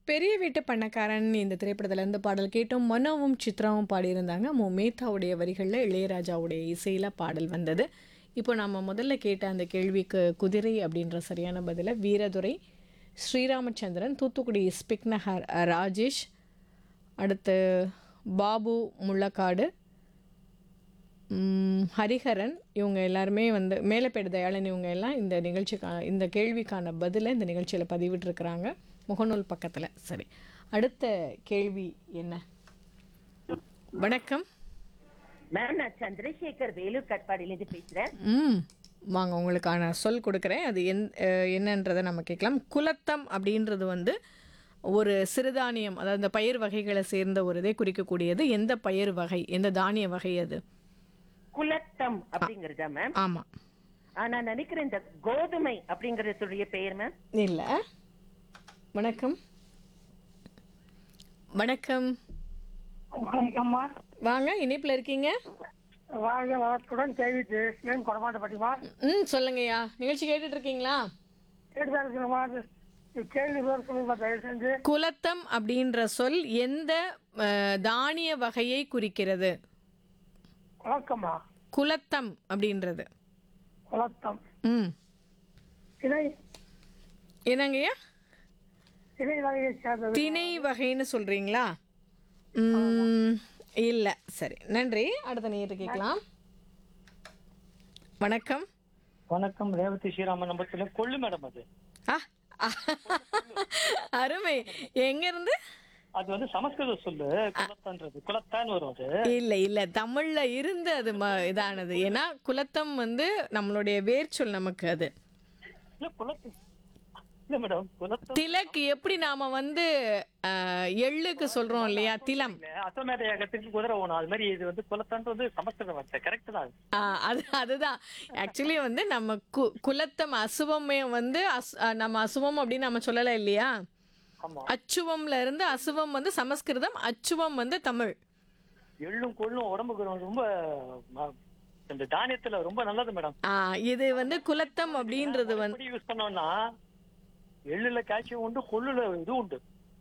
பெரிய வீட்டு பண்ணக்காரன் இந்த திரைப்படத்துல இருந்து பாடல் கேட்டோம் மனோவும் சித்ராவும் பாடியிருந்தாங்க மு மேத்தாவுடைய வரிகளில் இளையராஜாவுடைய இசையில் பாடல் வந்தது இப்போ நம்ம முதல்ல கேட்ட அந்த கேள்விக்கு குதிரை அப்படின்ற சரியான பதிலை வீரதுரை ஸ்ரீராமச்சந்திரன் தூத்துக்குடி ஸ்பிக்னஹர் ராஜேஷ் அடுத்து பாபு முள்ளக்காடு ம், ஹரிஹரன் இவங்க எல்லாருமே வந்து மேலப்பேடு தயாளன் இவங்க எல்லாம் இந்த நிகழ்ச்சிக்கான இந்த கேள்விக்கான பதிலை இந்த நிகழ்ச்சியில் பதிவிட்டிருக்கிறாங்க முகநூல் பக்கத்தில் சரி அடுத்த கேள்வி என்ன வணக்கம் மேம் நான் சந்திரசேகர் வேலூர் கட்பாடியிலேருந்து பேசுறேன் ம் வாங்க உங்களுக்கான சொல் கொடுக்குறேன் அது என் அஹ், என்னன்றதை நம்ம கேட்கலாம் குலத்தம் அப்படின்றது வந்து ஒரு சிறுதானியம் அதாவது இந்த பயிர் வகைகளை சேர்ந்த ஒரு இதை குறிக்கக்கூடியது எந்த பயிர் வகை எந்த தானிய வகை அது குலத்தம் அப்படிங்கறதா மேம் ஆமாம் ஆ, நான் நினைக்கிறேன் இந்த கோதுமை அப்படிங்கறதுடைய பெயர் மேம் இல்லை வணக்கம் வணக்கம் வணக்கம்மா வாங்க இணைப்பில் இருக்கீங்க வாழ்க வளத்துடன் கேள்வி ஜெயஸ்லேன் கொடமாட்டப்பட்டிமா ம் சொல்லுங்கய்யா நிகழ்ச்சி கேட்டுட்டு இருக்கீங்களா கேட்டுதான் இருக்கணுமா கேள்வி பேர் சொல்லுங்க தயவு செஞ்சு குலத்தம் அப்படின்ற சொல் எந்த அஹ், தானிய வகையை குறிக்கிறது வணக்கம்மா குலத்தம் அப்படின்றது குளத்தம் ம் இணை என்னங்கய்யா இணை வகையை சேர்ந்தது திணை வகைன்னு சொல்றீங்களா ம், இல்ல சரி நன்றி அடுத்த நேரு கேட்கலாம் வணக்கம் வணக்கம் ரேவதி ஸ்ரீராமன் நம்பர் கொள்ளு மேடம் அது ஆ அருமை எங்க இருந்து அது வந்து சமஸ்கிருத சொல்லு குலத்தான்றது குலத்தான் வரும் அது இல்ல இல்ல தமிழ்ல இருந்து அது ம- இதானது ஏன்னா குலத்தம் வந்து நம்மளுடைய வேர்ச்சொல் நமக்கு அது இல்ல குலத்து இல்ல மேடம் குலத்தம் திலக் எப்படி நாம வந்து அஹ், எள்ளுக்கு சொல்றோம் இல்லையா திலம் அசமேத யாகத்துக்கு குதிரை ஓணும் அது மாதிரி இது வந்து குலத்தான்றது சமஸ்கிருத வார்த்தை கரெக்ட் தான் அது. ஆ, அது அதுதான் ஆக்சுவலி வந்து நம்ம கு குலத்தம் அசுவமே வந்து அஸ்- அ, நம்ம அசுவம் அப்படின்னு நம்ம சொல்லலை இல்லையா ஆமா அச்சுவம்ல இருந்து அசுவம் வந்து சமஸ்கிருதம் அச்சுவம் வந்து தமிழ் எள்ளும் கொள்ளும் உடம்புக்கு ரொம்ப ம- இந்த தானியத்துல ரொம்ப நல்லது மேடம் ஆ, இது வந்து குலத்தம் அப்படின்றது வந்து எப்படி யூஸ் பண்ணோம்னா எள்ளுல கால்சியம் உண்டு கொள்ளுல இது உண்டு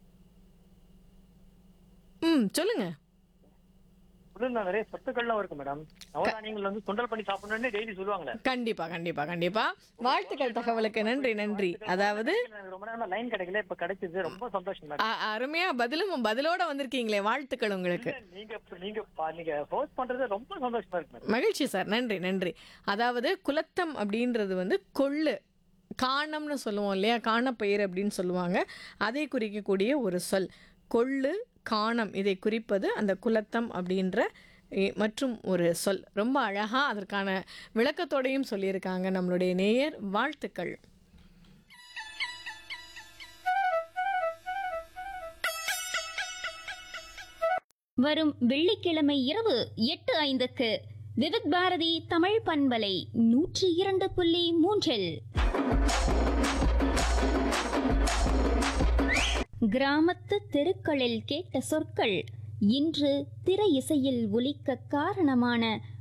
ம் சொல்லுங்க கொள்ளுல நிறைய சத்துக்கள்லாம் இருக்கு மேடம் நவதானியங்கள் வந்து சுண்டல் பண்ணி சாப்பிடணும்னு டெய்லி சொல்லுவாங்களே கண்டிப்பா கண்டிப்பா கண்டிப்பா வாழ்த்துக்கள் தகவலுக்கு நன்றி நன்றி அதாவது எனக்கு ரொம்ப நேரமா லைன் கிடைக்கல இப்ப கிடைச்சது ரொம்ப சந்தோஷம் மேடம் அ- அருமையா பதிலும் பதிலோட வந்திருக்கீங்களே வாழ்த்துக்கள் உங்களுக்கு நீங்க நீங்க பா- நீங்க ஹோஸ்ட் பண்றது ரொம்ப சந்தோஷமா இருக்கு மேடம் மகிழ்ச்சி சார் நன்றி நன்றி அதாவது குலத்தம் அப்படின்றது வந்து கொள்ளு காணம்னு சொல்லுவோம் இல்லையா காணப்பயிர் அப்படின்னு சொல்லுவாங்க அதை குறிக்கக்கூடிய ஒரு சொல் கொள்ளு காணம் இதை குறிப்பது அந்த குலத்தம் அப்படின்ற எ- மற்றும் ஒரு சொல் ரொம்ப அழகா அதற்கான விளக்கத்தோடையும் சொல்லியிருக்காங்க நம்மளுடைய நேயர் வாழ்த்துக்கள் வரும் வெள்ளிக்கிழமை இரவு எட்டு ஐந்துக்கு விவித் பாரதி தமிழ் பண்பலை நூற்றி இரண்டு புள்ளி மூன்றில் கிராமத்து தெருக்களில் கேட்ட சொற்கள் இன்று திரை இசையில் ஒலிக்க காரணமான